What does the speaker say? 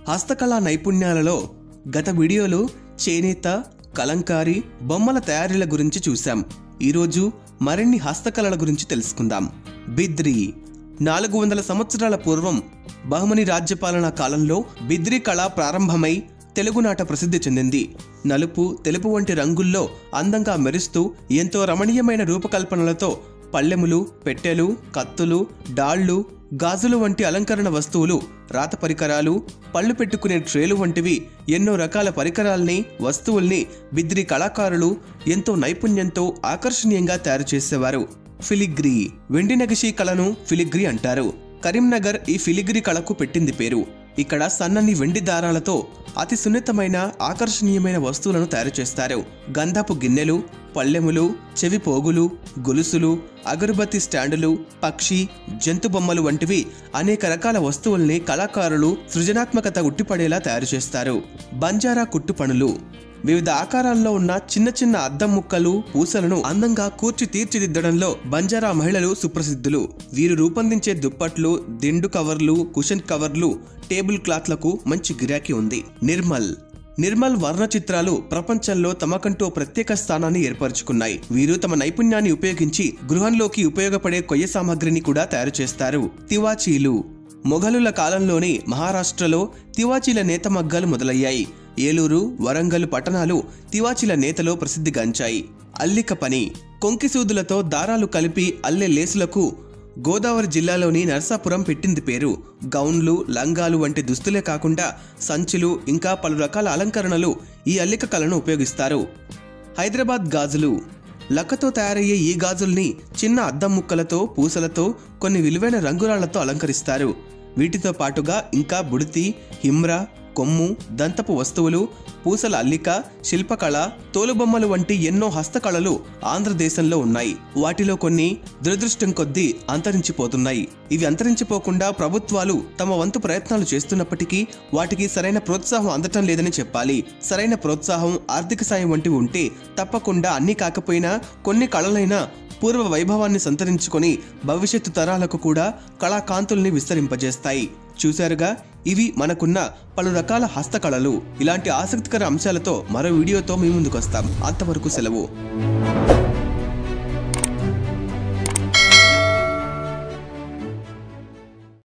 హస్తకళా నైపుణ్యాలలో గత వీడియోలో చేనేత కలంకారీ బొమ్మల తయారీల గురించి చూశాం ఈరోజు మరిన్ని హస్తకళల గురించి తెలుసుకుందాం బిద్రి నాలుగు వందల సంవత్సరాల పూర్వం బహుమని రాజ్యపాలన కాలంలో బిద్రి కళ ప్రారంభమై తెలుగునాట ప్రసిద్ధి చెందింది నలుపు తెలుపు వంటి రంగుల్లో అందంగా మెరుస్తూ ఎంతో రమణీయమైన రూపకల్పనలతో పళ్ళెములు పెట్టెలు కత్తులు డాళ్లు గాజులు వంటి అలంకరణ వస్తువులు రాత పరికరాలు పళ్ళు పెట్టుకునే ట్రేలు వంటివి ఎన్నో రకాల పరికరాల్ని వస్తువుల్ని బిద్రి కళాకారులు ఎంతో నైపుణ్యంతో ఆకర్షణీయంగా తయారు చేసేవారు ఫిలిగ్రీ వెండి నగిషీ కళను ఫిలిగ్రీ అంటారు కరీంనగర్ ఈ ఫిలిగ్రీ కళకు పెట్టింది పేరు ఇక్కడ సన్నని వెండి దారాలతో అతి సున్నితమైన ఆకర్షణీయమైన వస్తువులను తయారు చేస్తారు గంధపు గిన్నెలు పళ్ళెములు చెవి పోగులు గొలుసులు అగరుబత్తి స్టాండులు పక్షి జంతు బొమ్మలు వంటివి అనేక రకాల వస్తువుల్ని కళాకారులు సృజనాత్మకత ఉట్టిపడేలా తయారు చేస్తారు బంజారా కుట్టు పనులు వివిధ ఆకారాల్లో ఉన్న చిన్న చిన్న అద్దం ముక్కలు పూసలను అందంగా కూర్చి తీర్చిదిద్దడంలో బంజారా మహిళలు సుప్రసిద్ధులు వీరు రూపొందించే దుప్పట్లు దిండు కవర్లు కుషన్ కవర్లు టేబుల్ క్లాత్లకు మంచి గిరాకీ ఉంది నిర్మల్ నిర్మల్ వర్ణ చిత్రాలు ప్రపంచంలో తమకంటూ ప్రత్యేక స్థానాన్ని ఏర్పరచుకున్నాయి వీరు తమ నైపుణ్యాన్ని ఉపయోగించి గృహంలోకి ఉపయోగపడే కొయ్య సామాగ్రిని కూడా తయారు చేస్తారు తివాచీలు మొఘలుల కాలంలోనే మహారాష్ట్రలో తివాచీల నేత మగ్గాలు మొదలయ్యాయి ఏలూరు వరంగల్ పట్టణాలు తివాచీల నేతలో ప్రసిద్ధిగాంచాయి అల్లిక పని కొంకిసూదులతో దారాలు కలిపి అల్లె లేసులకు గోదావరి జిల్లాలోని నర్సాపురం పెట్టింది పేరు గౌన్లు లంగాలు వంటి దుస్తులే కాకుండా సంచులు ఇంకా పలు రకాల అలంకరణలు ఈ అల్లిక కళను ఉపయోగిస్తారు హైదరాబాద్ గాజులు లక్కతో తయారయ్యే ఈ గాజుల్ని చిన్న అద్దం ముక్కలతో పూసలతో కొన్ని విలువైన రంగురాళ్లతో అలంకరిస్తారు వీటితో పాటుగా ఇంకా బుడితి హిమ్ర కొమ్ము దంతపు వస్తువులు పూసల అల్లిక శిల్పకళ తోలుబొమ్మలు వంటి ఎన్నో హస్తకళలు ఆంధ్రదేశంలో ఉన్నాయి వాటిలో కొన్ని దురదృష్టం కొద్దీ అంతరించిపోతున్నాయి ఇవి అంతరించిపోకుండా ప్రభుత్వాలు తమ వంతు ప్రయత్నాలు చేస్తున్నప్పటికీ వాటికి సరైన ప్రోత్సాహం అందటం లేదని చెప్పాలి సరైన ప్రోత్సాహం ఆర్థిక సాయం వంటివి ఉంటే తప్పకుండా అన్ని కాకపోయినా కొన్ని కళలైనా పూర్వ వైభవాన్ని సంతరించుకొని భవిష్యత్తు తరాలకు కూడా కళాకాంతుల్ని విస్తరింపజేస్తాయి చూశారుగా ఇవి మనకున్న పలు రకాల హస్తకళలు ఇలాంటి ఆసక్తికర అంశాలతో మరో వీడియోతో మీ ముందుకొస్తాం అంతవరకు సెలవు